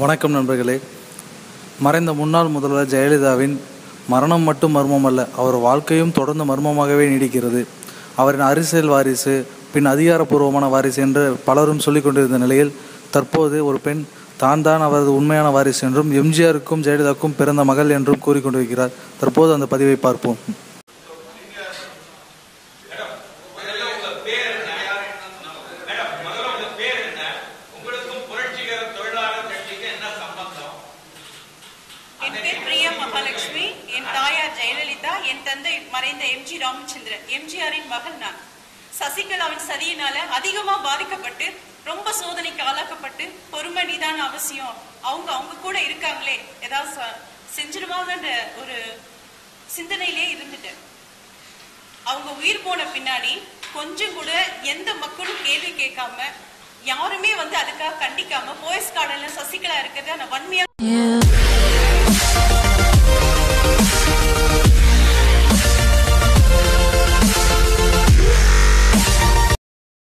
வணக்கம் நண்பர்களே மறைந்த முன்னாள் முதல்வர் ஜெயலலிதாவின் மரணம் மட்டும் மர்மம் அல்ல அவர் வாழ்க்கையும் தொடர்ந்து மர்மமாகவே நீடிக்கிறது அவரின் அரசியல் வாரிசு பின் அதிகாரப்பூர்வமான வாரிசு என்று பலரும் சொல்லிக் கொண்டிருந்த நிலையில் தற்போது ஒரு பெண் தான் தான் அவரது உண்மையான வாரிசு என்றும் எம்ஜிஆருக்கும் ஜெயலலிதாவுக்கும் பிறந்த மகள் என்றும் கூறிக்கொண்டிருக்கிறார் தற்போது அந்த பதிவை பார்ப்போம் உங்களுக்கும் புரட்சிகர தொழிலாளர் கட்சிக்கு என்ன சம்பந்தம் என் பேர் பிரியா மகாலட்சுமி என் தாயார் ஜெயலலிதா என் தந்தை மறைந்த எம்ஜி ராமச்சந்திரன் எம்ஜிஆரின் மகள் நான் சசிகலாவின் சதியினால அதிகமா பாதிக்கப்பட்டு ரொம்ப சோதனைக்கு ஆளாக்கப்பட்டு பொறுமை நிதான அவசியம் அவங்க அவங்க கூட இருக்காங்களே ஏதாவது ச- செஞ்சிருவாங்கன்ற ஒரு சிந்தனையிலே இருந்துட்டேன் அவங்க உயிர் போன பின்னாடி கொஞ்சம் கூட எந்த மக்களும் கேள்வி கேட்காம யாருமே வந்து அதுக்காக கண்டிக்காம போயஸ் கார்டன்ல சசிகலா இருக்கிறத நான் வன்மையா